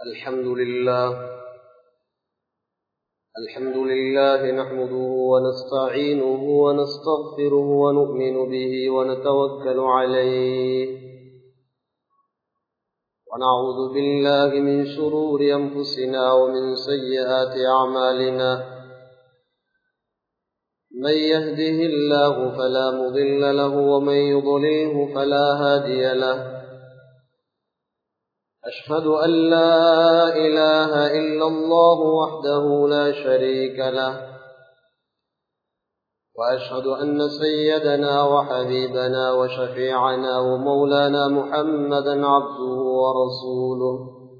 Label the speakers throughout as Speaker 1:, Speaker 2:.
Speaker 1: الحمد لله الحمد لله نحمده ونستعينه ونستغفره ونؤمن به ونتوكل عليه ونعوذ بالله من شرور أنفسنا ومن سيئات أعمالنا من يهده الله فلا مضل له ومن يضلله فلا هادي له أشهد أن لا إله إلا الله وحده لا شريك له وأشهد أن سيدنا وحبيبنا وشفيعنا ومولانا محمدا عبده ورسوله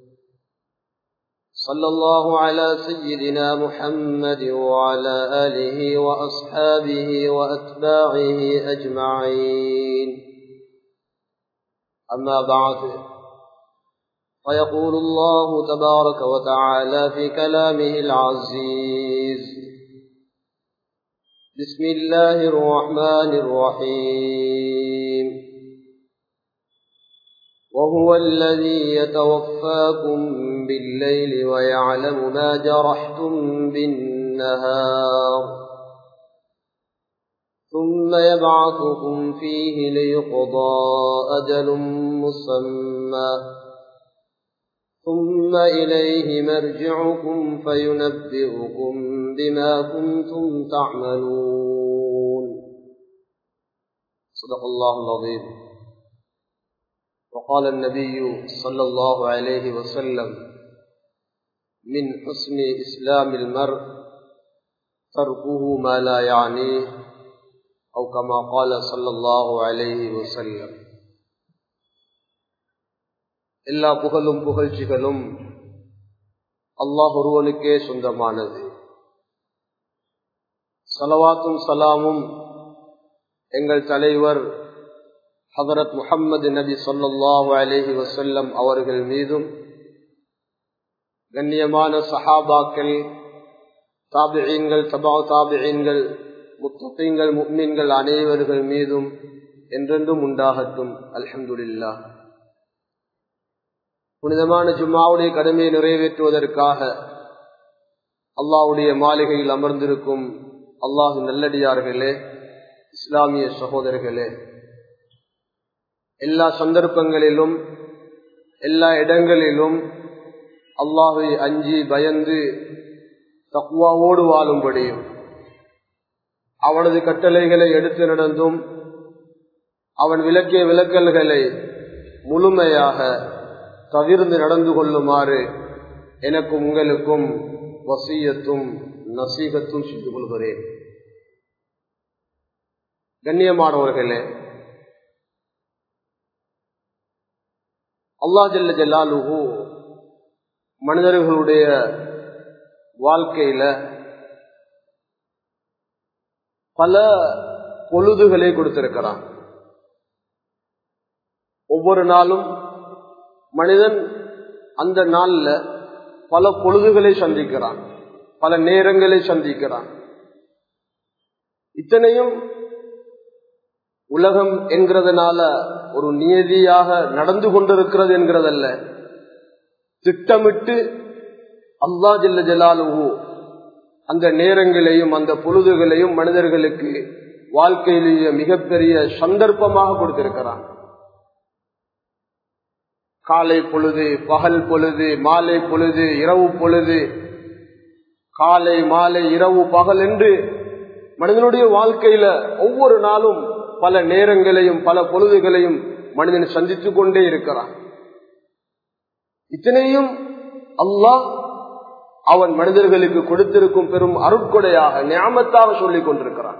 Speaker 1: صلى الله على سيدنا محمد وعلى آله وأصحابه وأتباعه أجمعين أما بعد فيقول الله تبارك وتعالى في كلامه العزيز بسم الله الرحمن الرحيم وهو الذي يتوفاكم بالليل ويعلم ما جرحتم بالنهار ثم يبعثكم فيه ليقضى أجل مسمى ثم إليه مرجعكم فينبئكم بما كنتم تعملون صدق الله العظيم وقال النبي صلى الله عليه وسلم من حسن إسلام المرء تركه ما لا يعنيه أو كما قال صلى الله عليه وسلم எல்லா புகழும் புகழ்ச்சிகளும் அல்லாஹ் ஒருவனுக்கே சொந்தமானது சலவாத்தும் சலாமும் எங்கள் தலைவர் ஹதரத் முகம்மது நபி சொல்லாஹு அலேஹி வசல்லம் அவர்கள் மீதும் கண்ணியமான சஹாபாக்கள் தாபியீன்கள் தபா தாபியீன்கள் முத்தீன்கள் முக்மீன்கள் அனைவர்கள் மீதும் என்றென்றும் உண்டாகட்டும் அல்ஹம்துலில்லா புனிதமான ஜும்மாவுடைய கடமையை நிறைவேற்றுவதற்காக அல்லாவுடைய மாளிகையில் அமர்ந்திருக்கும் அல்லாஹு நல்லடியார்களே இஸ்லாமிய சகோதரர்களே எல்லா சந்தர்ப்பங்களிலும் எல்லா இடங்களிலும் அல்லாஹை அஞ்சி பயந்து தக்குவாவோடு வாழும்படியும் அவனது கட்டளைகளை எடுத்து நடந்தும் அவன் விளக்கிய விளக்கல்களை முழுமையாக தவிர்ந்து நடந்து கொள்ளுமாறு எனக்கும் உங்களுக்கும் வசியத்தும் நசீகத்தும் செய்து கொள்கிறேன் கண்ணியமானவர்களே அல்லா ஜல்ல ஜல்லாலுஹு மனிதர்களுடைய வாழ்க்கையில பல பொழுதுகளை கொடுத்திருக்கிறான் ஒவ்வொரு நாளும் மனிதன் அந்த நாள்ல பல பொழுதுகளை சந்திக்கிறான் பல நேரங்களை சந்திக்கிறான் இத்தனையும் உலகம் என்கிறதுனால ஒரு நியதியாக நடந்து கொண்டிருக்கிறது என்கிறதல்ல திட்டமிட்டு அல்லா ஜல்ல ஜலாலுவோ அந்த நேரங்களையும் அந்த பொழுதுகளையும் மனிதர்களுக்கு வாழ்க்கையிலேயே மிகப்பெரிய சந்தர்ப்பமாக கொடுத்திருக்கிறான் காலை பொழுது பகல் பொழுது மாலை பொழுது இரவு பொழுது காலை மாலை இரவு பகல் என்று மனிதனுடைய வாழ்க்கையில ஒவ்வொரு நாளும் பல நேரங்களையும் பல பொழுதுகளையும் மனிதன் சந்தித்துக் கொண்டே இருக்கிறான் இத்தனையும் அல்லாஹ் அவன் மனிதர்களுக்கு கொடுத்திருக்கும் பெரும் அருட்கொடையாக ஞாபகத்தாக சொல்லிக் கொண்டிருக்கிறான்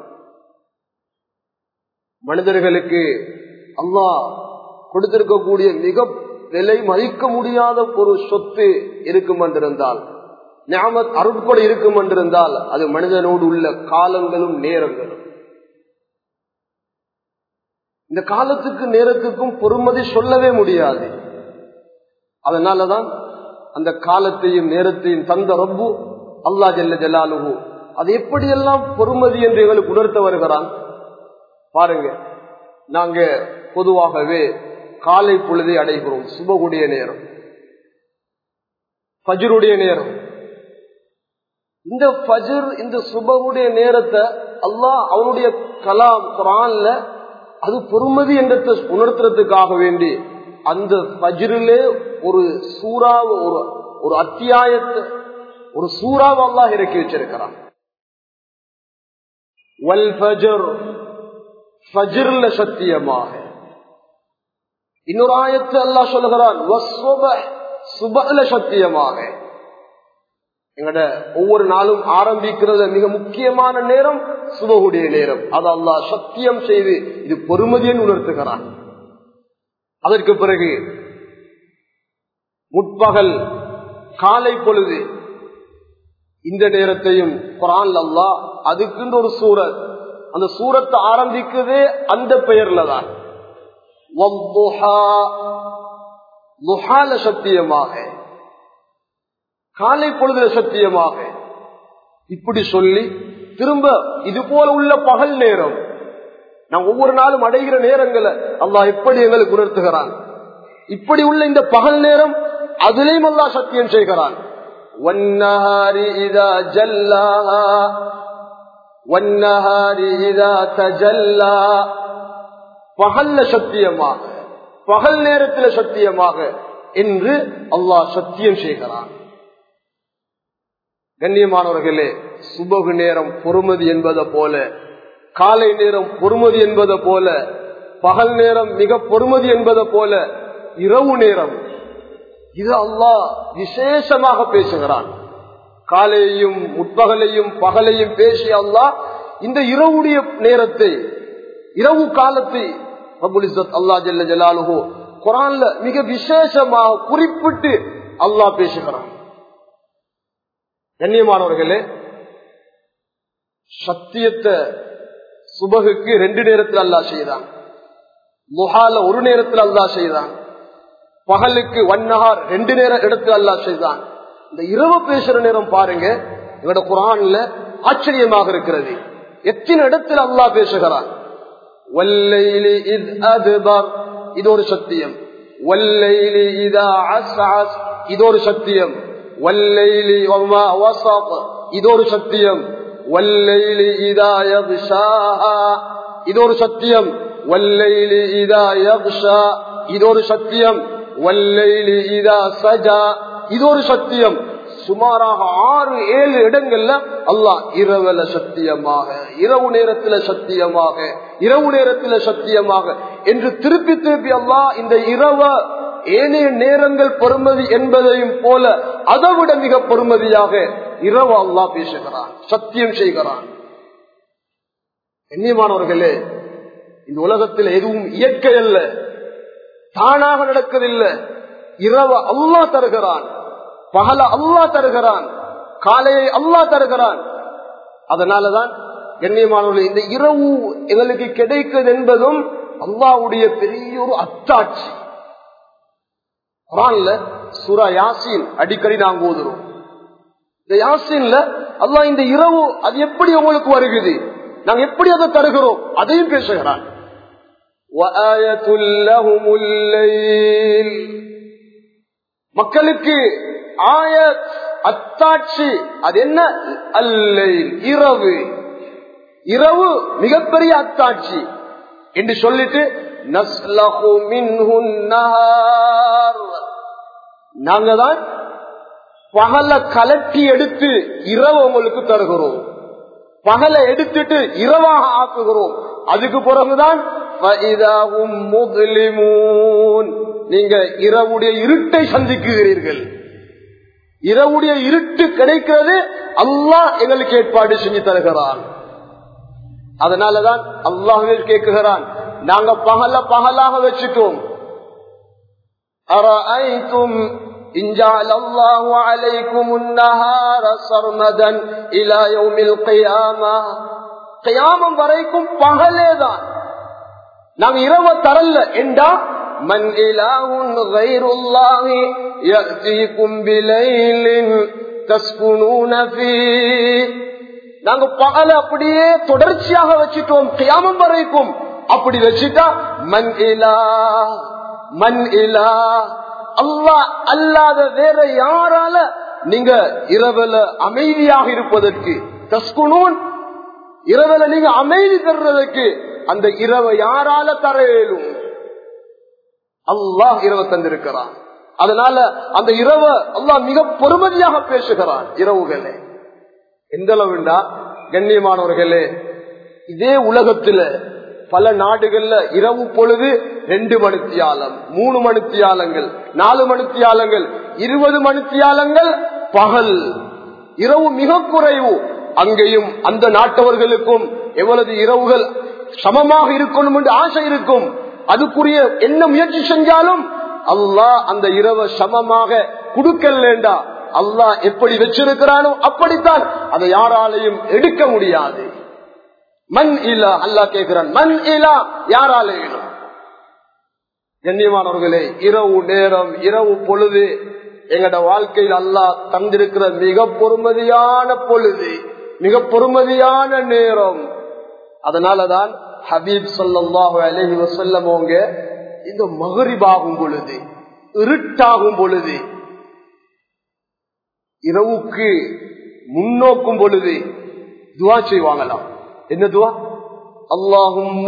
Speaker 1: மனிதர்களுக்கு அல்லாஹ் கொடுத்திருக்கக்கூடிய மிக விலை மதிக்க முடியாத ஒரு சொத்து இருக்கும் என்றிருந்தால் ஞாபத் அருட்கொடை இருக்கும் என்றிருந்தால் அது மனிதனோடு உள்ள காலங்களும் நேரங்களும் இந்த காலத்துக்கு நேரத்துக்கும் பொறுமதி சொல்லவே முடியாது அதனாலதான் அந்த காலத்தையும் நேரத்தையும் தந்த ரப்பு அல்லா ஜல்ல ஜலாலுகு அது எப்படியெல்லாம் பொறுமதி என்று எங்களுக்கு உணர்த்த வருகிறான் பாருங்க நாங்க பொதுவாகவே காலை பொழுதை அடைகிறோம் சுபகுடைய நேரம் ஃபஜ்ருடைய நேரம் இந்த ஃபஜ்ர் இந்த சுபவுடைய நேரத்தை அல்லாஹ் அவனுடைய கலாம் குரான்ல அது பொறுமதி என்றதை உணர்த்துறதுக்காக வேண்டி அந்த ஃபஜ்ரிலே ஒரு சூறாவை ஒரு ஒரு அத்தியாயத்தை ஒரு சூறாவை அல்லாஹ் இறக்கி வச்சிருக்கிறான் வல் ஃபஜர் ஃபஜ்ர்ல சத்தியமாக இன்னொரு ஆயத்து அல்லாஹ் சொல்லுகிறான் சுபல சத்தியமாக எங்கட ஒவ்வொரு நாளும் ஆரம்பிக்கிறது மிக முக்கியமான நேரம் சுபகுடைய நேரம் அது அல்லாஹ் சத்தியம் செய்து இது பொறுமதியை உணர்த்துகிறான் அதற்கு பிறகு முற்பகல் காலை பொழுது இந்த நேரத்தையும் குரான் அல்லா அதுக்குன்ற ஒரு சூரத் அந்த சூரத்தை ஆரம்பிக்குதே அந்த பெயர்ல தான் சத்தியமாக காலை பொழுதுல சத்தியமாக இப்படி சொல்லி திரும்ப இது போல உள்ள பகல் நேரம் நாம் ஒவ்வொரு நாளும் அடைகிற நேரங்களை அல்லாஹ் எப்படி எங்களுக்கு உணர்த்துகிறான் இப்படி உள்ள இந்த பகல் நேரம் அதிலேயும் அல்லாஹ் சத்தியம் செய்கிறான் வன்னஹாரி இதா ஜல்லாஹா வன்னஹாரி இதா தஜல்லா பகல்ல சத்தியமாக பகல் நேரத்தில் சத்தியமாக என்று அல்லாஹ் சத்தியம் செய்கிறான் கண்ணியமானவர்களே சுபகு நேரம் பொறுமதி என்பதை போல காலை நேரம் பொறுமதி என்பதை போல பகல் நேரம் மிக பொறுமதி என்பதை போல இரவு நேரம் இது அல்லாஹ் விசேஷமாக பேசுகிறான் காலையையும் முற்பகலையும் பகலையும் பேசி அல்லாஹ் இந்த இரவுடைய நேரத்தை இரவு காலத்தை அல்லா ஜல்ல ஜலாலுகோ குரான்ல மிக விசேஷமாக குறிப்பிட்டு அல்லாஹ் பேசுகிறான் கண்ணியமானவர்களே சத்தியத்தை சுபகுக்கு ரெண்டு நேரத்தில் அல்லா செய்தான் முகால ஒரு நேரத்தில் அல்லா செய்தான் பகலுக்கு ஒன்னஹார் ரெண்டு நேரம் இடத்துல அல்லா செய்தான் இந்த இரவு பேசுற நேரம் பாருங்க எங்களோட குரான்ல ஆச்சரியமாக இருக்கிறது எத்தனை இடத்தில் அல்லாஹ் பேசுகிறான் வல்லைலி இத் அதுபர் இது ஒரு சத்தியம் வல்லைலி இதா அஸ்அஸ் இது ஒரு சத்தியம் வல்லைலி வமா வஸaq இது ஒரு சத்தியம் வல்லைலி இதா யக்ஷாஹா இது ஒரு சத்தியம் வல்லைலி இதா யக்ஷா இது ஒரு சத்தியம் வல்லைலி இதா சஜா இது ஒரு சத்தியம் சுமாராக ஆறு ஏழு இடங்கள்ல அல்லாஹ் இரவுல சத்தியமாக இரவு நேரத்துல சத்தியமாக இரவு நேரத்துல சத்தியமாக என்று திருப்பி திருப்பி அல்லாஹ் இந்த இரவ ஏனைய நேரங்கள் பொறுமதி என்பதையும் போல அதை விட மிக பொறுமதியாக இரவு அல்லாஹ் பேசுகிறான் சத்தியம் செய்கிறான் கண்ணியமானவர்களே இந்த உலகத்தில் எதுவும் இயற்கை அல்ல தானாக நடக்கவில்லை இரவு அல்லா தருகிறான் பகல அல்லா தருகிறான் காலையை அல்லா தருகிறான் அதனாலதான் கண்ணியமானவர்கள் இந்த இரவு எங்களுக்கு கிடைக்கிறது என்பதும் அல்லாவுடைய பெரிய ஒரு அத்தாட்சி குரான்ல சுரா யாசின் அடிக்கடி நாங்க ஓதுறோம் இந்த யாசின்ல அல்லா இந்த இரவு அது எப்படி உங்களுக்கு வருகிறது நாங்க எப்படி அதை தருகிறோம் அதையும் பேசுகிறான் மக்களுக்கு ஆய அத்தாட்சி அது என்ன அல்லை இரவு இரவு மிகப்பெரிய அத்தாட்சி என்று சொல்லிட்டு நாங்க தான் பகல கலட்டி எடுத்து இரவு உங்களுக்கு தருகிறோம் பகலை எடுத்துட்டு இரவாக ஆக்குகிறோம் அதுக்கு பிறகுதான் நீங்க இரவுடைய இருட்டை சந்திக்குகிறீர்கள் இரவுடைய இருட்டு கிடைக்கிறது அல்லாஹ் எங்களுக்கு ஏற்பாடு செஞ்சு தருகிறான் அதனாலதான் அல்லாஹே கேட்குகிறான் நாங்க பகல பகலாக வச்சுட்டோம் أرأيتم إن جعل الله عليكم النهار سرمدا إلى يوم القيامة قيامம் வரைக்கும் பகலே தான் நாங்க இரவ தரல என்றா மன் இலாஹுன் கைருல்லாஹி يأتيكم بليل تسكنون فيه நாங்க பகல அப்படியே தொடர்ச்சியாக வச்சுட்டோம் கியாமம் வரைக்கும் அப்படி வச்சுட்டா மண் இலா மண் இலா அல்லா அல்லாத வேற யாரால நீங்க இரவல அமைதியாக இருப்பதற்கு தஸ்குனூன் இரவல நீங்க அமைதி பெறுறதுக்கு அந்த இரவை யாரால தர இயலும் அல்லாஹ் இரவு தந்திருக்கிறான் அதனால அந்த இரவை அல்லாஹ் மிக பொறுமதியாக பேசுகிறான் இரவுகளே எந்த அளவுண்டா கண்ணியமானவர்களே இதே உலகத்துல பல நாடுகள்ல இரவு பொழுது ரெண்டு மணித்தியாலம் மூணு மணித்தியாலங்கள் நாலு மணித்தியாலங்கள் இருபது மணித்தியாலங்கள் பகல் இரவு மிக குறைவு அங்கேயும் அந்த நாட்டவர்களுக்கும் எவ்வளவு இரவுகள் சமமாக இருக்கணும் என்று ஆசை இருக்கும் அதுக்குரிய என்ன முயற்சி செஞ்சாலும் அல்லாஹ் அந்த இரவை சமமாக கொடுக்கலேண்டா அல்லாஹ் எப்படி வச்சிருக்கிறானோ அப்படித்தான் அதை யாராலையும் எடுக்க முடியாது மண் இல்லா அல்லாஹ் கேட்கிறான் மண் இல்லா யாராலையும் கண்ணியமானவர்களே இரவு நேரம் இரவு பொழுது எங்கட வாழ்க்கையில் அல்லாஹ் தந்திருக்கிற மிக பொறுமதியான பொழுது மிக பொறுமதியான நேரம் அதனாலதான் ஹபீப் சொல்லாஹு அலஹி வசல்லம் அவங்க இந்த மகரிபாகும் பொழுது இருட்டாகும் பொழுது இரவுக்கு முன்னோக்கும் பொழுது துவா செய்வாங்களாம் என்ன துவா அல்லாஹும்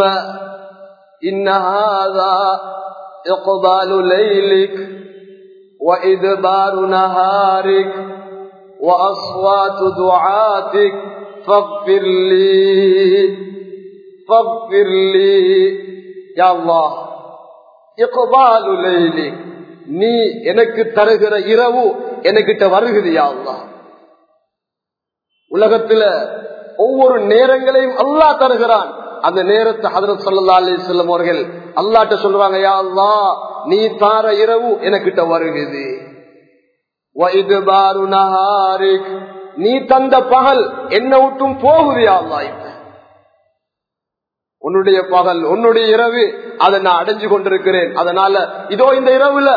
Speaker 1: إقبال ليلك وإدبار نهارك وأصوات دعاتك فاغفر لي فاغفر لي يا الله إقبال ليلك நீ எனக்கு தருகிற இரவு எனக்கிட்ட வருகிறது யா அல்லா உலகத்துல ஒவ்வொரு நேரங்களையும் அல்லாஹ் தருகிறான் அந்த நேரத்தை ஹதரத் சல்லா அலி சொல்லம் அவர்கள் அல்லாட்ட சொல்றாங்க யா அல்லா நீ தார இரவு எனக்கிட்ட வருகிறது நீ தந்த பகல் என்ன விட்டும் போகுது யா அல்லா இப்ப உன்னுடைய பகல் உன்னுடைய இரவு அதை நான் அடைஞ்சு கொண்டிருக்கிறேன் அதனால இதோ இந்த இரவுல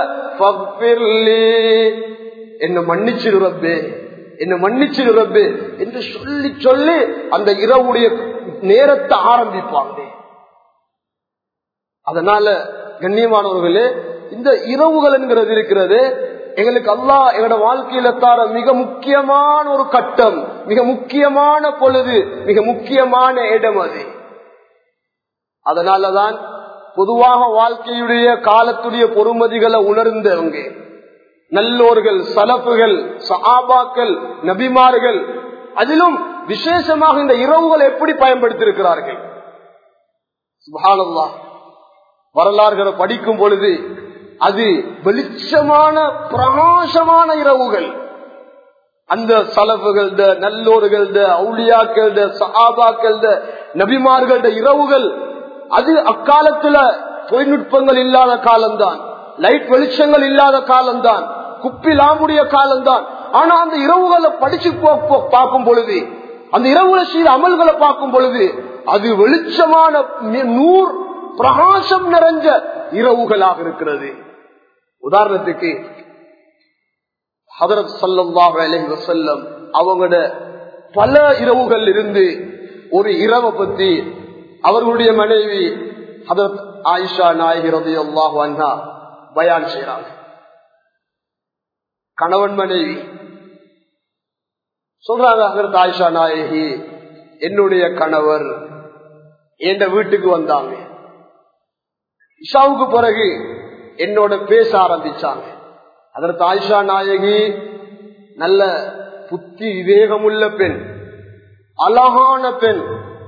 Speaker 1: என்ன மன்னிச்சிரு ரப்பே என்ன மன்னிச்சிரு ரப்பே என்று சொல்லி சொல்லி அந்த இரவுடைய நேரத்தை ஆரம்பிப்பாங்க அதனால கண்ணியமானவர்களே இந்த இரவுகள் என்கிறது இருக்கிறது எங்களுக்கு அல்லா எங்களோட வாழ்க்கையில தார மிக முக்கியமான ஒரு கட்டம் மிக முக்கியமான பொழுது மிக முக்கியமான இடம் அது அதனாலதான் பொதுவாக வாழ்க்கையுடைய காலத்துடைய பொறுமதிகளை உணர்ந்தவங்க நல்லோர்கள் சலப்புகள் சஹாபாக்கள் நபிமார்கள் அதிலும் விசேஷமாக இந்த இரவுகள் எப்படி பயன்படுத்தியிருக்கிறார்கள் சுபானல்லா வரலாறுகளை படிக்கும் பொழுது அது வெளிச்சமான பிரகாசமான இரவுகள் அந்த சலவுகள நல்லோர்கள அவுளியாக்கள சஹாபாக்கள நபிமார்கள இரவுகள் அது அக்காலத்துல தொழில்நுட்பங்கள் இல்லாத காலம்தான் லைட் வெளிச்சங்கள் இல்லாத காலம்தான் குப்பி லாம்புடைய காலம்தான் ஆனா அந்த இரவுகளை படிச்சு பார்க்கும் பொழுது அந்த இரவுகளை செய்த அமல்களை பார்க்கும் பொழுது அது வெளிச்சமான நூறு பிரகாசம் நிறைஞ்ச இரவுகளாக இருக்கிறது உதாரணத்துக்கு ஹதரத் சல்லாஹ் அலஹி வசல்லம் அவங்களோட பல இரவுகள் இருந்து ஒரு இரவை பத்தி அவர்களுடைய மனைவி ஹதரத் ஆயிஷா நாயகி அல்லாஹ் அண்ணா பயான் செய்யறாங்க கணவன் மனைவி சொல்றாங்க ஹதரத் ஆயிஷா நாயகி என்னுடைய கணவர் என் வீட்டுக்கு வந்தாங்க இஷாவுக்கு பிறகு என்னோட பேச ஆரம்பிச்சாங்க அதற்கு ஆயிஷா நாயகி நல்ல புத்தி விவேகமுள்ள பெண் அழகான பெண்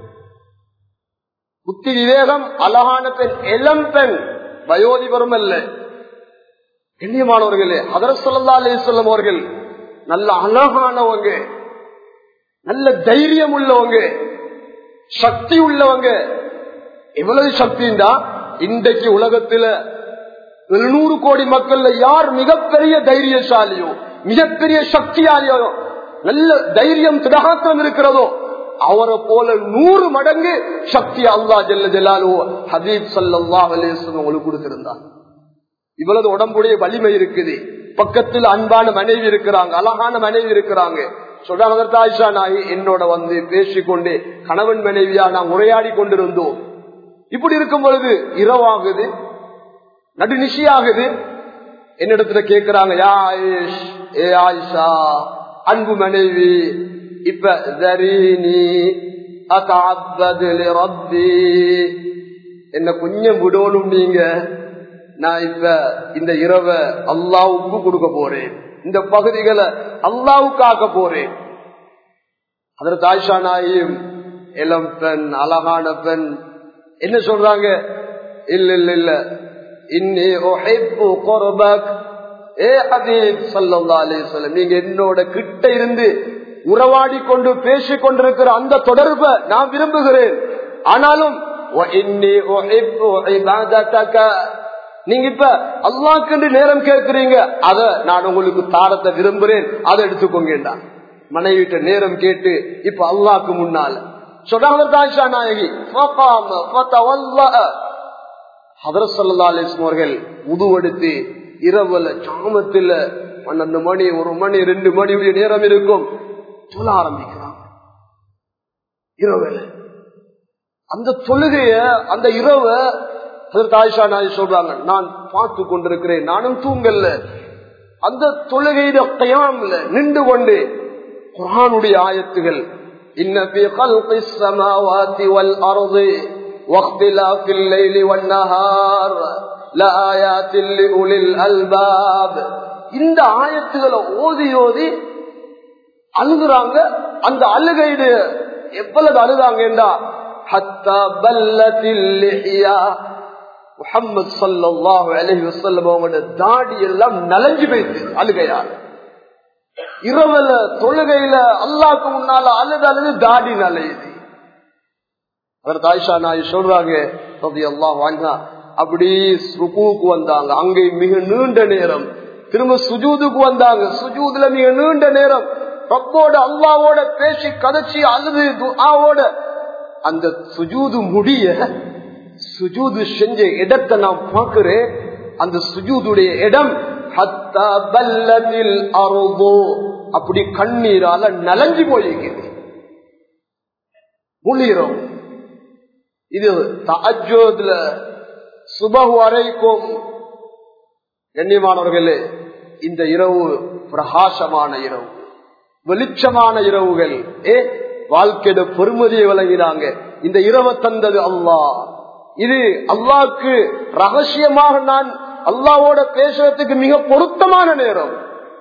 Speaker 1: புத்தி விவேகம் அழகான பெண் இளம் பெண் வயோதிபரும் அல்ல கண்ணியமானவர்களே அதர் சொல்லா அலி சொல்லம் அவர்கள் நல்ல அழகானவங்க நல்ல தைரியம் உள்ளவங்க சக்தி உள்ளவங்க எவ்வளவு சக்திண்டா இன்றைக்கு உலகத்துல எழுநூறு கோடி மக்கள்ல யார் மிகப்பெரிய தைரியசாலியோ மிகப்பெரிய சக்தியாலியோ நல்ல தைரியம் திடகாத்திரம் இருக்கிறதோ அவரை போல நூறு மடங்கு சக்தி அல்லா ஜல்ல ஜலாலோ ஹபீப் சல்லாஹ் அலேஸ்வரம் உங்களுக்கு கொடுத்திருந்தார் இவ்வளவு உடம்புடைய வலிமை இருக்குது பக்கத்தில் அன்பான மனைவி இருக்கிறாங்க அழகான மனைவி இருக்கிறாங்க சொல்றாங்க ஆயிஷா நாய் என்னோட வந்து பேசிக்கொண்டு கணவன் மனைவியா நான் உரையாடி கொண்டிருந்தோம் இப்படி இருக்கும் பொழுது இரவாகுது நடுநிசியாகுது என்னிடத்துல கேக்குறாங்க யா ஆயிஷ் ஏ ஆயிஷா அன்பு மனைவி இப்ப தரீனி அதாபது ரப்பி என்ன கொஞ்சம் விடணும் நீங்க நான் இப்ப இந்த இரவ அல்லாவுக்கு கொடுக்க போறேன் இந்த பகுதிகளை அல்லாவுக்காக்க போறேன் அதற்கு ஆயிஷா நாயும் இளம் பெண் அழகான பெண் என்ன சொல்றாங்க இல்ல இல்ல இல்ல இன்னி உஹிப்பு குர்பக் ஏ ஹபீப் ஸல்லல்லாஹு அலைஹி வஸல்லம் நீங்க என்னோட கிட்ட இருந்து உறவாடி கொண்டு பேசிக் கொண்டிருக்கிற அந்த தொடர்பை நான் விரும்புகிறேன் ஆனாலும் وإني أحب عبادتك நீங்க இப்ப அல்லாஹ்க்கு நேரம் கேட்கிறீங்க அத நான் உங்களுக்கு தாரத்தை விரும்புறேன் அதை எடுத்துக்கோங்கடா மனைவிட்ட நேரம் கேட்டு இப்ப அல்லாஹ்க்கு முன்னால சொல்றாங்க தாய்ஷா நாயகி ஃபகாம ஃபதவல்லஅ ஹதரத் ஸல்லல்லாஹு அலைஹி வஸல்லம் அவர்கள் உதுவெடுத்து இரவுல சாமத்துல பன்னெண்டு மணி ஒரு மணி ரெண்டு மணி நேரம் இருக்கும் சொல்ல ஆரம்பிக்கிறாங்க இரவுல அந்த தொழுகைய அந்த இரவ ஆயிஷா நாய் சொல்றாங்க நான் பார்த்து கொண்டிருக்கிறேன் நானும் தூங்கல்ல அந்த தொழுகையில கையாமல நின்று கொண்டு குரானுடைய ஆயத்துகள் இன்ன في خلق السماوات والأرض واختلاف الليل والنهار لآيات لأولي الألباب இந்த ஆயத்துகளை ஓதி ஓதி அழுகுறாங்க அந்த அழுகையுடைய எவ்வளவு அழுதாங்கன்றா ஹத்தா பல்லத்தில் முகமது சல்லாஹு அலஹி வசல்லம் அவங்களோட தாடி எல்லாம் நலஞ்சு போயிட்டு அழுகையால் இரவுல தொழுகையில அல்லாக்கு முன்னால அழுது அழுது தாடி நலையுது அவர் தாய்ஷா நாய் சொல்றாங்க அல்லாஹ் வாங்க அப்படி ருக்குவுக்கு வந்தாங்க அங்கே மிக நீண்ட நேரம் திரும்ப சுஜூதுக்கு வந்தாங்க சுஜூதுல மிக நீண்ட நேரம் ரப்போட அல்லாவோட பேசி கதைச்சி அழுது துஆவோட அந்த சுஜூது முடிய சுஜூது செஞ்ச இடத்தை நான் பார்க்கிறேன் அந்த சுஜூதுடைய இடம் ஹத்தா பல்லதில் அருதோ அப்படி கண்ணீரால நலஞ்சு போயிருக்குது முள்ளிரம் இது தஜோதுல சுபகு வரைக்கும் கண்ணியமானவர்களே இந்த இரவு பிரகாசமான இரவு வெளிச்சமான இரவுகள் ஏ வாழ்க்கையோட பொறுமதியை விளங்கினாங்க இந்த இரவை தந்தது அல்லாஹ் இது அல்லாவுக்கு ரகசியமாக நான் அல்லாவோட பேசுறதுக்கு மிக பொருத்தமான நேரம்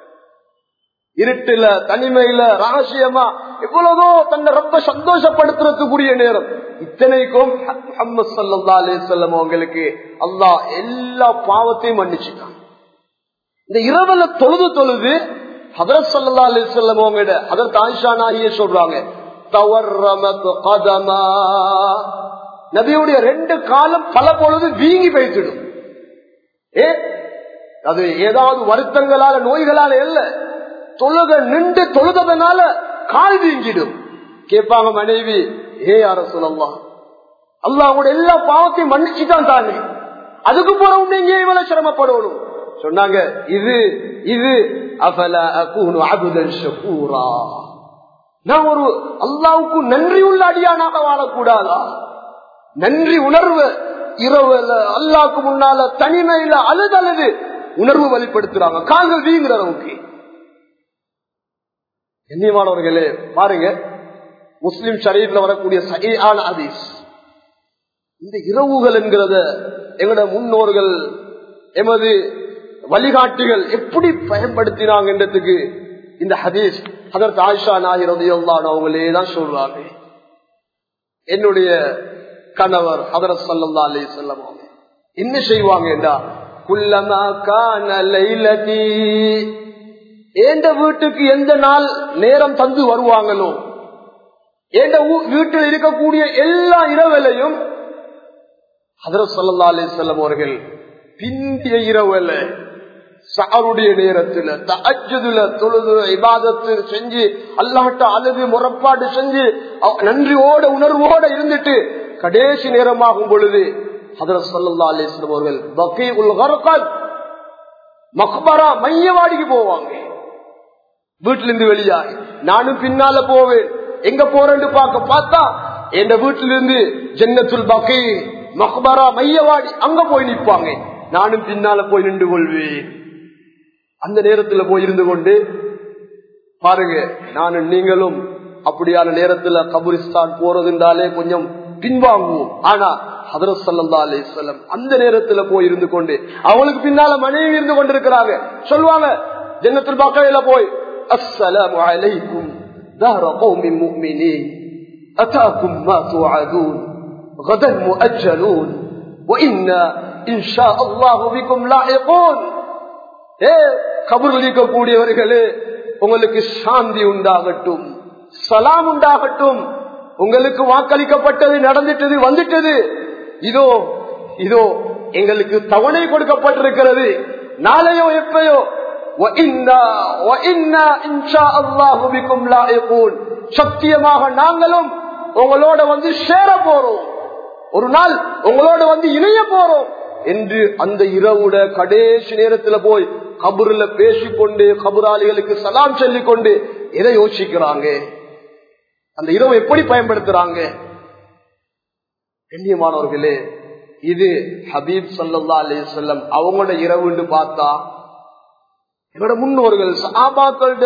Speaker 1: இருட்டுல தனிமையில ரகசியமா எவ்வளவோ தன்னை ரொம்ப சந்தோஷப்படுத்துறதுக்குரிய நேரம் இத்தனைக்கும் முகமது சல்லா அலிசல்லம் அவங்களுக்கு அல்லாஹ் எல்லா பாவத்தையும் மன்னிச்சுட்டான் இந்த இரவுல தொழுது தொழுது ஹதரத் சல்லா அலிசல்லம் அவங்கட ஹதரத் ஆயிஷா நாகிய சொல்றாங்க தவறமத் கதமா நபியுடைய ரெண்டு காலம் பல பொழுது வீங்கி வைத்திடும் ஏ அது ஏதாவது வருத்தங்களால நோய்களால இல்ல தொழுக நின்று தொழுதனால கால் வீங்கிடும் கேட்பாங்க மனைவி ஏ யார சொல்லலாம் அல்லா அவங்களோட எல்லா பாவத்தையும் மன்னிச்சுதான் தானே அதுக்கு போறவங்க நீங்க இவ்வளவு சிரமப்படணும் சொன்னாங்க இது இது அபல அகூனு அபுதன் ஷகூரா நான் ஒரு அல்லாவுக்கு நன்றி உள்ள அடியானாக வாழக்கூடாதா நன்றி உணர்வு இரவுல அல்லாக்கு முன்னால தனிமையில அழுதழுது உணர்வு வெளிப்படுத்துறாங்க கால்கள் வீங்குறவங்க கண்ணியமானவர்களே பாருங்க முஸ்லிம் ஷரீஃப்ல வரக்கூடிய சகியான அதீஸ் இந்த இரவுகள் என்கிறத எங்களோட முன்னோர்கள் எமது வழிகாட்டிகள் எப்படி பயன்படுத்தினாங்கன்றதுக்கு இந்த ஹதீஸ் அதற்கு ஆயிஷா நாயிரதையெல்லாம் அவங்களே தான் சொல்றாங்க என்னுடைய கணவர் ஹதரத் சல்லா அலி சொல்லம் என்ன செய்வாங்க என்றா குல்லமா கான லைலதி எந்த வீட்டுக்கு எந்த நாள் நேரம் தந்து வருவாங்களோ எந்த வீட்டில் இருக்கக்கூடிய எல்லா இரவிலையும் ஹதரத் சல்லா அலி சொல்லம் அவர்கள் பிந்திய இரவுல சாருடைய நேரத்துல தஜதுல தொழுது இபாதத்து செஞ்சு அல்லாட்ட அழுது முறப்பாடு செஞ்சு நன்றியோட உணர்வோட இருந்துட்டு கடைசி நேரமாகும் பொழுது ஹதரத் சல்லா அலிஸ்லம் அவர்கள் பக்கி உல் மக்பரா மையவாடிக்கு போவாங்க வீட்டுல இருந்து வெளியாகி நானும் பின்னால போவேன் எங்க போறேன்னு பார்க்க பார்த்தா என் வீட்டில இருந்து ஜன்னத்துல் பக்கி மக்பரா மையவாடி அங்க போய் நிற்பாங்க நானும் பின்னால போய் நின்று கொள்வேன் அந்த நேரத்துல போய் இருந்து கொண்டு பாருங்க நானும் நீங்களும் அப்படியான நேரத்துல கபுரிஸ்தான் போறதுன்றாலே கொஞ்சம் பின்வாங்குவோம் ஆனா ஹதரத் சல்லா அலிஸ்லம் அந்த நேரத்துல போய் இருந்து கொண்டு அவங்களுக்கு பின்னால மனைவி இருந்து கொண்டிருக்கிறாங்க சொல்லுவாங்க ஜன்னத்தில் பக்கையில போய் அஸ்ஸலாமு அலைக்கும் دار قوم مؤمنين أتاكم ما توعدون غدا مؤجلون وإنا إن شاء الله بكم لاحقون ஏ கபூரில் இருக்கக்கூடியவர்களே உங்களுக்கு சாந்தி உண்டாகட்டும் சலாம் உண்டாகட்டும் உங்களுக்கு வாக்களிக்கப்பட்டது நடந்துட்டது வந்துட்டது இதோ இதோ எங்களுக்கு தவணை கொடுக்கப்பட்டிருக்கிறது நாளையோ எப்பயோ சத்தியமாக நாங்களும் உங்களோட வந்து சேர போறோம் ஒரு நாள் உங்களோட வந்து இணைய போறோம் என்று அந்த இரவுட கடைசி நேரத்துல போய் கபூர்ல பேசிக்கொண்டு கபுராளிகளுக்கு சலாம் சொல்லிக் கொண்டு எதை யோசிக்கிறாங்க அந்த இரவு எப்படி பயன்படுத்துறாங்க கண்ணியமானவர்களே இது ஹபீப் சல்லா அலி சொல்லம் அவங்களோட இரவுன்னு பார்த்தா என்னோட முன்னோர்கள் சாபாக்களோட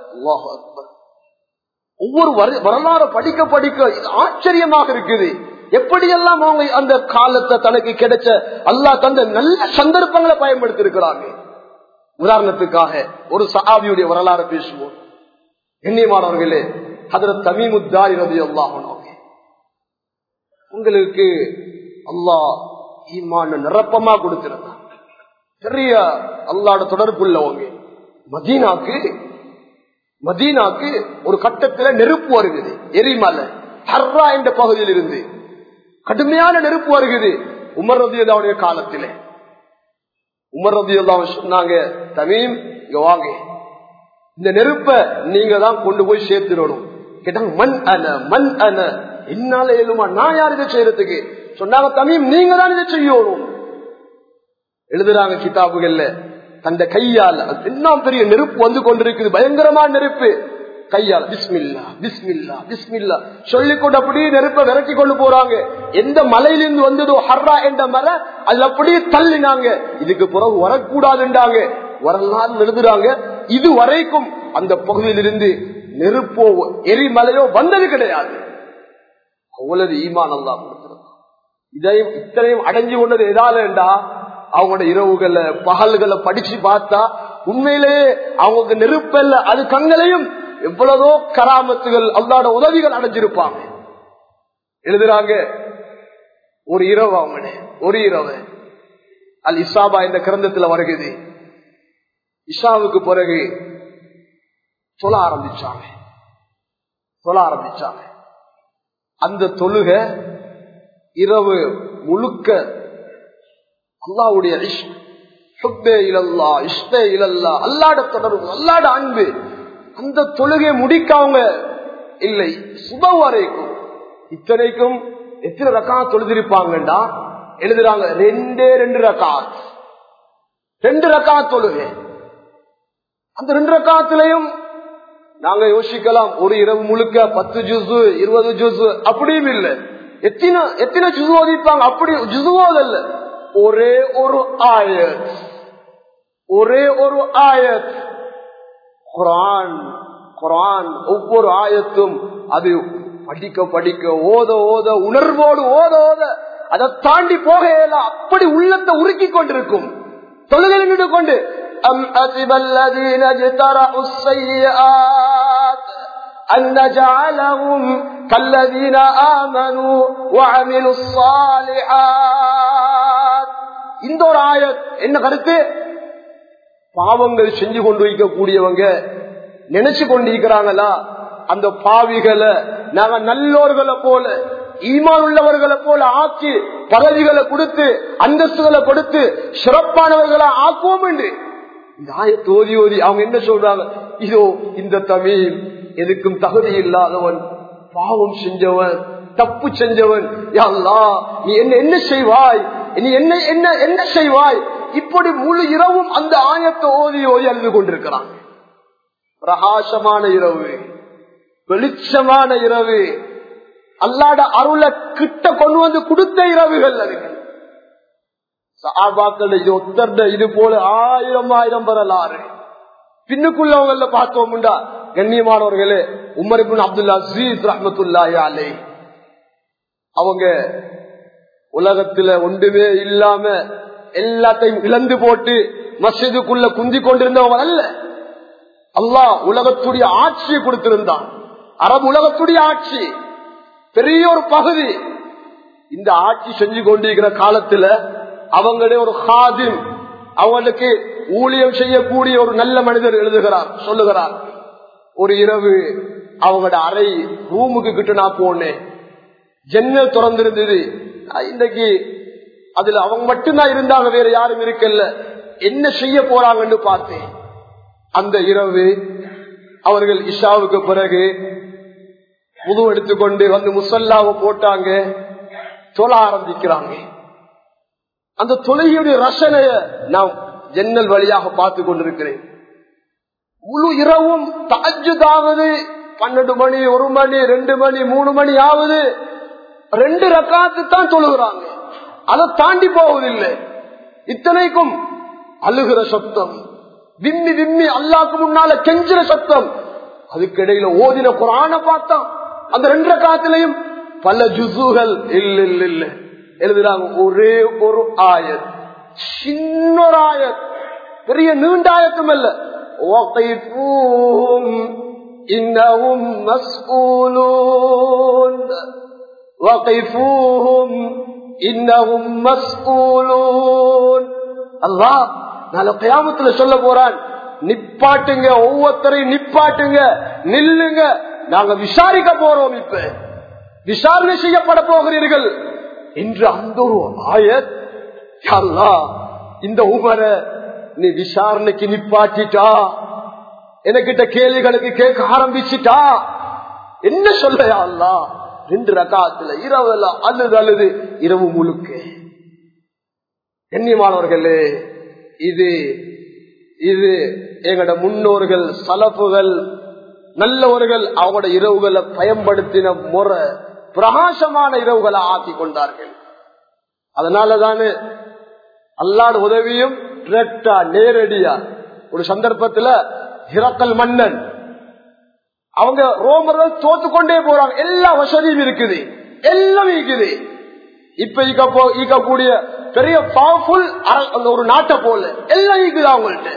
Speaker 1: ஒவ்வொரு வரலாறு படிக்க படிக்க ஆச்சரியமாக இருக்குது எப்படியெல்லாம் அவங்க அந்த காலத்தை தனக்கு கிடைச்ச அல்லா தந்த நல்ல சந்தர்ப்பங்களை பயன்படுத்தி இருக்கிறாங்க உதாரணத்துக்காக ஒரு சஹாபியுடைய வரலாறு பேசுவோம் எண்ணியமானவர்களே அதுல தமிமுத்தாரி ரவி அல்லாஹனவங்க உங்களுக்கு அல்லாஹ் ஈமான நிரப்பமா கொடுத்திருந்தான் பெரிய அல்லாட தொடர்பு உள்ளவங்க மதீனாக்கு மதீனாக்கு ஒரு கட்டத்துல நெருப்பு வருகிறது எரிமலை ஹர்ரா என்ற பகுதியில் இருந்து கடுமையான நெருப்பு வருகிறது உமர் ரதியுல்லாவுடைய காலத்திலே உமர் ரதியுல்லா சொன்னாங்க தமீம் இங்க வாங்க இந்த நெருப்ப நீங்க தான் கொண்டு போய் சேர்த்துடணும் கேட்டாங்க மண் அன மண் அன என்னால எழுமா நான் யார் இதை செய்யறதுக்கு சொன்னாங்க தமீம் நீங்க தான் இதை செய்யணும் எழுதுறாங்க கிதாபுகள்ல தந்த கையால் இன்னும் பெரிய நெருப்பு வந்து கொண்டிருக்குது பயங்கரமான நெருப்பு கையால் பிஸ்மில்லா பிஸ்மில்லா பிஸ்மில்லா சொல்லிக்கொண்டு அப்படியே நெருப்பை விரட்டி கொண்டு போறாங்க எந்த மலையிலிருந்து வந்ததோ ஹர்ரா என்ற மலை அதுல அப்படியே தள்ளினாங்க இதுக்கு பிறகு வரக்கூடாதுன்றாங்க வரலாறு எழுதுறாங்க இது வரைக்கும் அந்த பகுதியிலிருந்து நெருப்போ எரிமலையோ வந்தது கிடையாது அவ்வளவு ஈமான் அல்லா கொடுத்திருந்தான் இதையும் இத்தனையும் அடைஞ்சு கொண்டது எதாலண்டா அவங்களோட இரவுகளை பகல்களை படிச்சு பார்த்தா உண்மையிலேயே அவங்களுக்கு நெருப்பல்ல அது கங்களையும் எவ்வளவோ கராமத்துகள் அல்லாட உதவிகள் அடைஞ்சிருப்பாங்க எழுதுறாங்க ஒரு இரவு அவங்களே ஒரு இரவு அல் இசாபா இந்த கிரந்தத்துல வருகிறது இஷாவுக்கு பிறகு சொல்ல ஆரம்பிச்சாங்க சொல்ல ஆரம்பிச்சாங்க அந்த தொழுக இரவு முழுக்க அல்லாவுடைய அல்லாட தொடர்பு அல்லாட அன்பு அந்த தொழுகை முடிக்க அவங்க இல்லை சுப வரைக்கும் இத்தனைக்கும் எத்தனை ரக்கா தொழுதிருப்பாங்கடா எழுதுறாங்க ரெண்டே ரெண்டு ரக்கா ரெண்டு ரக்கா தொழுகை அந்த ரெண்டு ரக்காத்திலையும் நாங்க யோசிக்கலாம் ஒரு இரவு முழுக்க பத்து ஜூசு இருபது ஜூசு அப்படியும் இல்லை எத்தனை எத்தனை ஜுசு ஓதிப்பாங்க அப்படி ஜுசுவோதல்ல ஒரே ஒரு ஆயத் ஒரே ஒரு ஆயத் குரான் குரான் ஒவ்வொரு ஆயத்தும் அது படிக்க படிக்க ஓத ஓத உணர்வோடு ஓத ஓத அதை தாண்டி போக இயலாம் அப்படி உள்ளத்தை உருக்கி கொண்டிருக்கும் தொழுகை நின்று கொண்டு أم حسب الذين اجترحوا السيئات أن نجعلهم كالذين آمنوا وعملوا الصالحات இந்த ஒரு ஆயத் என்ன கருத்து பாவங்கள் செஞ்சு கொண்டு வைக்கக்கூடியவங்க நினைச்சு கொண்டிருக்கிறாங்களா அந்த பாவிகளை நாங்க நல்லோர்களை போல ஈமான் உள்ளவர்களை போல ஆக்கி பதவிகளை கொடுத்து அந்தஸ்துகளை கொடுத்து சிறப்பானவர்களை ஆக்குவோம் என்று இந்த ஆயத்து ஓதி ஓதி அவங்க என்ன சொல்றாங்க இதோ இந்த தமிழ் எதுக்கும் தகுதி இல்லாதவன் பாவம் செஞ்சவன் தப்பு செஞ்சவன் யாழ்லா நீ என்ன என்ன செய்வாய் நீ என்ன என்ன என்ன செய்வாய் இப்படி முழு இரவும் அந்த ஆயத்தை ஓதி ஓதி அழுது கொண்டிருக்கிறான் பிரகாசமான இரவு வெளிச்சமான இரவு அல்லாட அருளை கிட்ட கொண்டு வந்து கொடுத்த இரவுகள் அதுக்கு சாபாக்கள் இது ஒத்தர்ட இது போல ஆயிரம் ஆயிரம் வரலாறு பின்னுக்குள்ளவங்கள பார்த்தோம்டா கண்ணியமானவர்களே உமர் இப்னு அப்துல்லா அசீஸ் ரஹமத்துல்லாஹி அலை அவங்க உலகத்துல ஒன்றுமே இல்லாம எல்லாத்தையும் இழந்து போட்டு மஸ்ஜிதுக்குள்ள குந்தி கொண்டிருந்தவங்க அல்ல அல்லாஹ் உலகத்துடைய ஆட்சியை கொடுத்திருந்தான் அரபு உலகத்துடைய ஆட்சி பெரிய ஒரு பகுதி இந்த ஆட்சி செஞ்சு கொண்டிருக்கிற காலத்துல அவங்களுடைய ஒரு ஹாதிம் அவங்களுக்கு ஊழியம் செய்யக்கூடிய ஒரு நல்ல மனிதர் எழுதுகிறார் சொல்லுகிறார் ஒரு இரவு அவங்களோட அறை ரூமுக்கு கிட்ட நான் போனேன் ஜன்னல் திறந்திருந்தது நான் இன்னைக்கு அதுல அவங்க மட்டும்தான் இருந்தாங்க வேற யாரும் இருக்கல என்ன செய்ய போறாங்கன்னு பார்த்தேன் அந்த இரவு அவர்கள் இஷாவுக்கு பிறகு புது எடுத்துக்கொண்டு வந்து முசல்லாவை போட்டாங்க தொழ ஆரம்பிக்கிறாங்க அந்த தொலையுடைய ரசனைய நான் ஜன்னல் வழியாக பார்த்து கொண்டிருக்கிறேன் முழு இரவும் தாஜுதாவது பன்னெண்டு மணி ஒரு மணி ரெண்டு மணி மூணு மணி ஆகுது ரெண்டு ரக்காத்து தான் தொழுகிறாங்க அதை தாண்டி போவதில்லை இத்தனைக்கும் அழுகிற சத்தம் விம்மி விம்மி அல்லாக்கு முன்னால கெஞ்சிற சத்தம் அதுக்கு இடையில ஓதின குரான பார்த்தா அந்த ரெண்டு காத்திலையும் பல ஜுசுகள் இல்ல இல்ல இல்ல எழுதுறாங்க ஒரே ஒரு ஆயத் சின்ன ஒரு ஆயத் பெரிய நீண்ட ஆயத்தும் அல்ல وقفوهم إنهم مسؤولون وقفوهم إنهم مسؤولون الله நாளை கயாமத்துல சொல்ல போறான் நிப்பாட்டுங்க ஒவ்வொருத்தரையும் நிப்பாட்டுங்க நில்லுங்க நாங்க விசாரிக்க போறோம் இப்ப விசாரணை செய்யப்பட போகிறீர்கள் என்று அந்த ஒரு ஆயத் அல்லா இந்த உமர நீ விசாரணைக்கு நிப்பாட்டிட்டா எனக்கிட்ட கேள்விகளுக்கு கேட்க ஆரம்பிச்சுட்டா என்ன சொல்ல அல்லா ரெண்டு ரகாத்துல இரவுல அழுது அழுது இரவு முழுக்க கண்ணியமானவர்களே இது இது எங்கட முன்னோர்கள் சலப்புகள் நல்லவர்கள் அவங்களோட இரவுகளை பயன்படுத்தின முறை பிரகாசமான இரவுகளை ஆக்கி கொண்டார்கள் அதனாலதானே அல்லாட உதவியும் டிரெக்டா நேரடியா ஒரு சந்தர்ப்பத்துல ஹிரக்கல் மன்னன் அவங்க ரோமர்கள் தோத்து கொண்டே போறாங்க எல்லா வசதியும் இருக்குது எல்லாம் இருக்குது இப்ப ஈக்கக்கூடிய பெரிய பவர்ஃபுல் அந்த ஒரு நாட்டை போல எல்லாம் ஈக்குது அவங்கள்ட்ட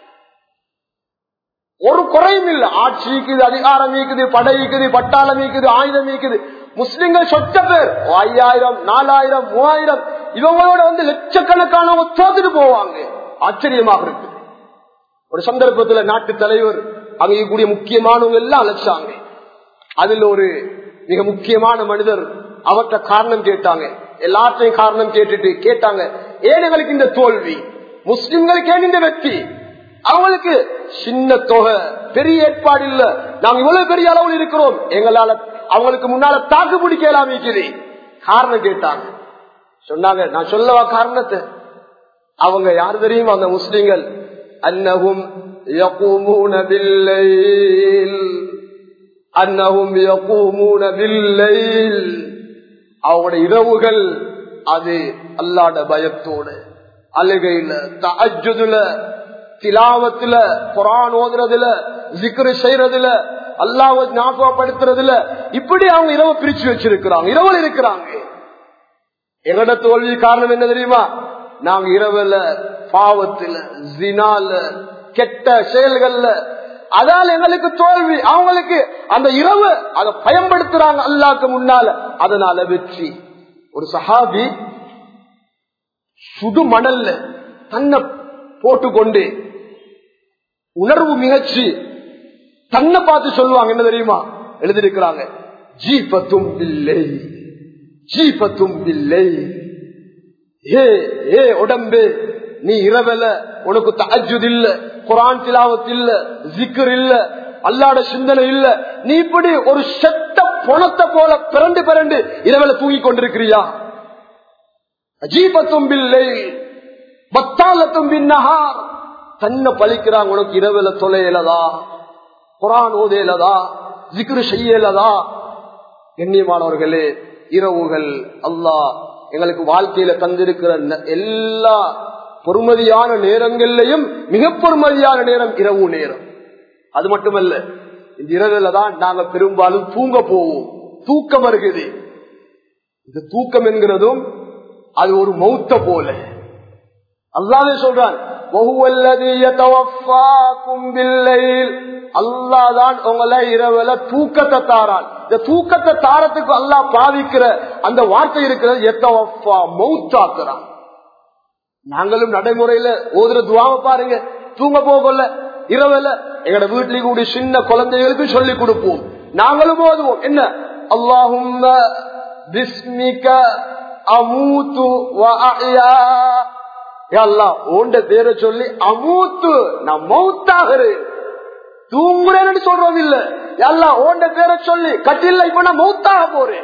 Speaker 1: ஒரு குறையும் இல்ல ஆட்சி ஈக்குது அதிகாரம் ஈக்குது படை ஈக்குது பட்டாளம் ஈக்குது ஆயுதம் ஈக்குது முஸ்லிம்கள் சொச்ச பேர் ஐயாயிரம் நாலாயிரம் மூவாயிரம் இவங்களோட வந்து லட்சக்கணக்கானவங்க தோத்துட்டு போவாங்க ஆச்சரியமாக இருக்கு ஒரு சந்தர்ப்பத்துல நாட்டு தலைவர் அங்கே கூடிய முக்கியமானவங்க எல்லாம் அழைச்சாங்க அதுல ஒரு மிக முக்கியமான மனிதர் அவர்கிட்ட காரணம் கேட்டாங்க எல்லாத்தையும் காரணம் கேட்டுட்டு கேட்டாங்க ஏன் எங்களுக்கு இந்த தோல்வி முஸ்லிம்களுக்கு ஏன் இந்த வெற்றி அவங்களுக்கு சின்ன தொகை பெரிய ஏற்பாடு இல்ல நாங்க இவ்வளவு பெரிய அளவில் இருக்கிறோம் எங்களால அவங்களுக்கு முன்னால தாக்கு பிடிக்கலாம் இருக்குது காரணம் கேட்டாங்க சொன்னாங்க நான் சொல்லவா காரணத்தை அவங்க யாரு தெரியுமா அந்த முஸ்லிம்கள் அன்னகும் يقومون بالليل أنهم يقومون بالليل அவங்களோட இரவுகள் அது அல்லாட பயத்தோடு அழுகையில தஜுதுல திலாவத்துல குரான் ஓதுறதுல ஜிக்ரு செய்யறதுல அல்லாவ ஞாபகப்படுத்துறதுல இப்படி அவங்க இரவு பிரிச்சு வச்சிருக்கிறாங்க இரவுல இருக்கிறாங்க எங்கட தோல்வி காரணம் என்ன தெரியுமா நாங்க இரவுல பாவத்துல ஜினால கெட்ட செயல்கள்ல அதால எங்களுக்கு தோல்வி அவங்களுக்கு அந்த இரவு அதை பயன்படுத்துறாங்க அல்லாக்கு முன்னால அதனால வெற்றி ஒரு சஹாபி சுடு மணல்ல தன்னை போட்டுக்கொண்டு உணர்வு மிகச்சி தன்னை பார்த்து சொல்லுவாங்க என்ன தெரியுமா எழுதியிருக்கிறாங்க ஜீபத்தும் இல்லை ஜீபத்தும் இல்லை ஏ ஏ உடம்பு நீ இரவல உனக்கு தஜுத் இல்ல குரான் திலாவத் இல்ல ஜிக்கர் இல்ல அல்லாட சிந்தனை இல்ல நீ இப்படி ஒரு செத்த பொணத்தை போல பிறண்டு பிறண்டு இரவல தூங்கி கொண்டிருக்கிறியா அஜீபத்தும் பில்லை பத்தாலத்தும் பின்னஹார் தன்னை பழிக்கிறாங்க உனக்கு இரவுல தொலையலதா குரான் ஓதையலதா ஜிக்ரு செய்யலதா கண்ணியமானவர்களே இரவுகள் அல்லாஹ் எங்களுக்கு வாழ்க்கையில தந்திருக்கிற எல்லா பொறுமதியான நேரங்கள்லையும் மிக பொறுமதியான நேரம் இரவு நேரம் அது மட்டுமல்ல இந்த இரவுல தான் நாங்க பெரும்பாலும் தூங்க போவோம் தூக்கம் வருகிறது இந்த தூக்கம் என்கிறதும் அது ஒரு மௌத்த போல அல்லாவே சொல்றான் அல்லாதான் உங்களை இரவுல தூக்கத்தை தாரான் இந்த தூக்கத்தை தாரத்துக்கு அல்லாஹ் பாவிக்கிற அந்த வார்த்தை இருக்கிறது எத்தவஃபா மௌத்தாக்குறான் நாங்களும் நடைமுறையில ஓதுற துவாம பாருங்க தூங்க போகல இரவுல எங்கட வீட்டிலேயே கூடிய சின்ன குழந்தைகளுக்கு சொல்லி கொடுப்போம் நாங்களும் ஓதுவோம் என்ன அல்லாஹும் பிஸ்மிக அமூத்து ஓண்ட பேரை சொல்லி அமூத்து நான் மௌத்தாகிறேன் தூங்குறேன்னு சொல்றது இல்ல எல்லாம் ஓண்ட பேரை சொல்லி கட்டில இப்ப நான் மௌத்தாக போறேன்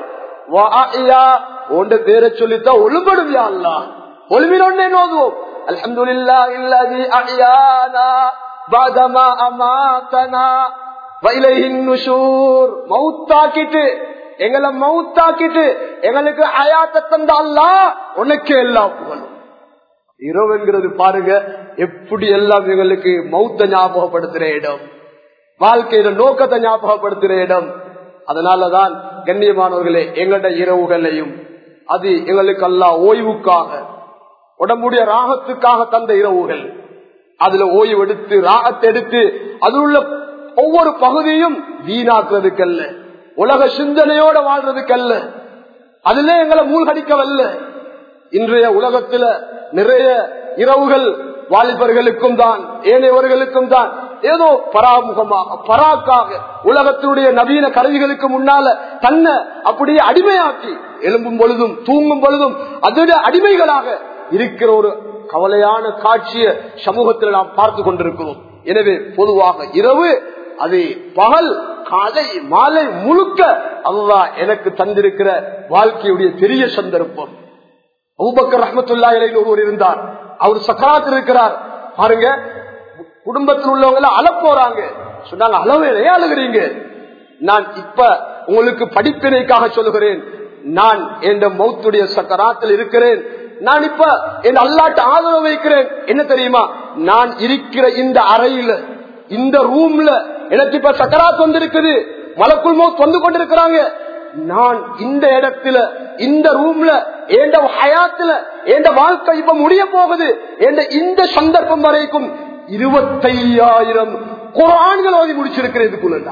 Speaker 1: ஓண்ட பேரை சொல்லித்தான் ஒழும்படும் அல்லா ஒளிமினொன்னே நோதுவோம் அல்ஹம்துலில்லா இல்லதி அஹ்யானா பாதமா அமாதனா வைலைஹின் நுஷூர் மௌத்தாக்கிட்டு எங்களை மௌத்தாக்கிட்டு எங்களுக்கு அயாத்த தந்த அல்லா உனக்கு எல்லாம் புகழும் இரவுங்கிறது பாருங்க எப்படி எல்லாம் எங்களுக்கு மௌத்த ஞாபகப்படுத்துற இடம் வாழ்க்கையில நோக்கத்தை ஞாபகப்படுத்துற இடம் அதனாலதான் கண்ணியமானவர்களே எங்கட இரவுகளையும் அது எங்களுக்கு அல்லா ஓய்வுக்காக உடம்புடைய ராகத்துக்காக தந்த இரவுகள் அதுல ஓய்வு எடுத்து ராகத்தை எடுத்து அதில் உள்ள ஒவ்வொரு பகுதியும் வீணாக்குறதுக்கல்ல உலக சிந்தனையோட வாழ்றதுக்கல்ல அதுல எங்களை மூழ்கடிக்கவல்ல இன்றைய உலகத்துல நிறைய இரவுகள் வாலிபர்களுக்கும் தான் ஏனையவர்களுக்கும் தான் ஏதோ பராமுகமாக பராக்காக உலகத்தினுடைய நவீன கருவிகளுக்கு முன்னால தன்னை அப்படியே அடிமையாக்கி எழும்பும் பொழுதும் தூங்கும் பொழுதும் அதோட அடிமைகளாக இருக்கிற ஒரு கவலையான காட்சிய சமூகத்தில் நாம் பார்த்து கொண்டிருக்கிறோம் எனவே பொதுவாக இரவு அது பகல் காலை மாலை முழுக்க அல்லா எனக்கு தந்திருக்கிற வாழ்க்கையுடைய பெரிய சந்தர்ப்பம் அபுபக்கர் ரஹமத்துல்லா இலையில் ஒருவர் இருந்தார் அவர் சக்கராத்தில் இருக்கிறார் பாருங்க குடும்பத்தில் உள்ளவங்க அழ போறாங்க சொன்னாங்க அளவு அழுகிறீங்க நான் இப்ப உங்களுக்கு படிப்பினைக்காக சொல்லுகிறேன் நான் என் மௌத்துடைய சக்கராத்தில் இருக்கிறேன் நான் இப்ப என் அல்லாட்டு ஆதரவு வைக்கிறேன் என்ன தெரியுமா நான் இருக்கிற இந்த அறையில இந்த ரூம்ல எனக்கு இப்ப சக்கராத் வந்திருக்குது மலக்குள் மௌத் வந்து கொண்டிருக்கிறாங்க நான் இந்த இடத்துல இந்த ரூம்ல எந்த ஹயாத்துல எந்த வாழ்க்கை இப்ப முடிய போகுது என்ற இந்த சந்தர்ப்பம் வரைக்கும் இருபத்தையாயிரம் குரான்கள் ஓதி முடிச்சிருக்கிறேன் இதுக்குள்ள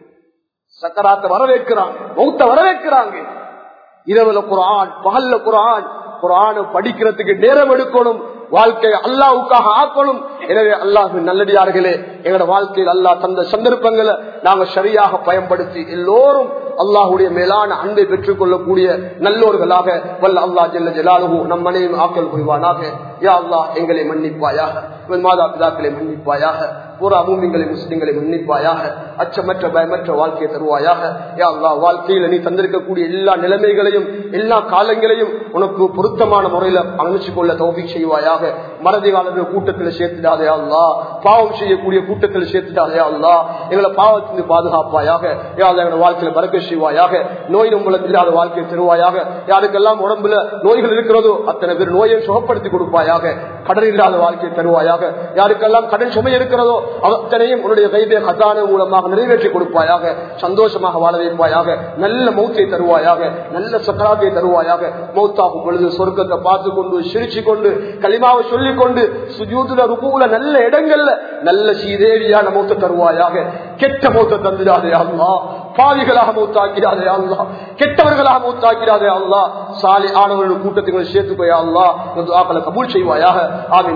Speaker 1: சக்கராத்த வரவேற்கிறாங்க மௌத்த வரவேற்கிறாங்க இரவுல குரான் பகல்ல குரான் குரான படிக்கிறதுக்கு நேரம் எடுக்கணும் வாழ்க்கை அல்லாவுக்காக ஆக்கணும் எனவே அல்லாஹு நல்லடியார்களே எங்களோட வாழ்க்கையில் அல்லாஹ் தந்த சந்தர்ப்பங்களை நாங்க சரியாக பயன்படுத்தி எல்லோரும் அல்லாஹுடைய மேலான அன்பை பெற்றுக் கொள்ளக்கூடிய நல்லோர்களாக வல்ல அல்லா ஜெல்ல ஜலாலுகு நம் மனைவி ஆக்கல் புரிவானாக யா அல்லா எங்களை மன்னிப்பாயாக மாதா பிதாக்களை மன்னிப்பாயாக பூரா மூமிங்களை முஸ்லிம்களை மன்னிப்பாயாக அச்சமற்ற பயமற்ற வாழ்க்கையை தருவாயாக யா அல்லா வாழ்க்கையில நீ தந்திருக்கக்கூடிய எல்லா நிலைமைகளையும் எல்லா காலங்களையும் உனக்கு பொருத்தமான முறையில அமைச்சு கொள்ள தோல்வி செய்வாயாக மறதி காலத்தில் கூட்டத்தில் சேர்த்துடாதே அல்லா பாவம் செய்யக்கூடிய கூட்டத்தில் சேர்த்துடாதே அல்லா எங்களை பாவத்திலிருந்து பாதுகாப்பாயாக யாவது எங்களோட வாழ்க்கையில பறக்க செய்வாயாக நோய் நம்மள இல்லாத வாழ்க்கையை தருவாயாக யாருக்கெல்லாம் உடம்புல நோய்கள் இருக்கிறதோ அத்தனை பேர் நோயை சுகப்படுத்தி கொடுப்பாயாக கடன் இல்லாத வாழ்க்கையை தருவாயாக யாருக்கெல்லாம் கடன் சுமை இருக்கிறதோ அத்தனையும் உன்னுடைய கைதே கதான மூலமாக நிறைவேற்றி கொடுப்பாயாக சந்தோஷமாக வாழ வைப்பாயாக நல்ல மௌத்தை தருவாயாக நல்ல சக்கராத்தை தருவாயாக மௌத்தாகும் பொழுது சொர்க்கத்தை பார்த்து கொண்டு சிரிச்சு கொண்டு களிமாவை சொல்லிக் கொண்டு சுஜூதுல ருபுல நல்ல இடங்கள்ல நல்ல சீதேவியான மௌத்த தருவாயாக கெட்ட மௌத்த தந்துடாதே அல்லா பாவிகளாக மூத்தாக்கிறாதே அல்லா கெட்டவர்களாக மூத்தாக்கிறாதே அல்லா சாலி ஆனவர்கள் கூட்டத்துகளை சேர்த்து போய் அல்லா கபூல் செய்வாயாக ஆமீன்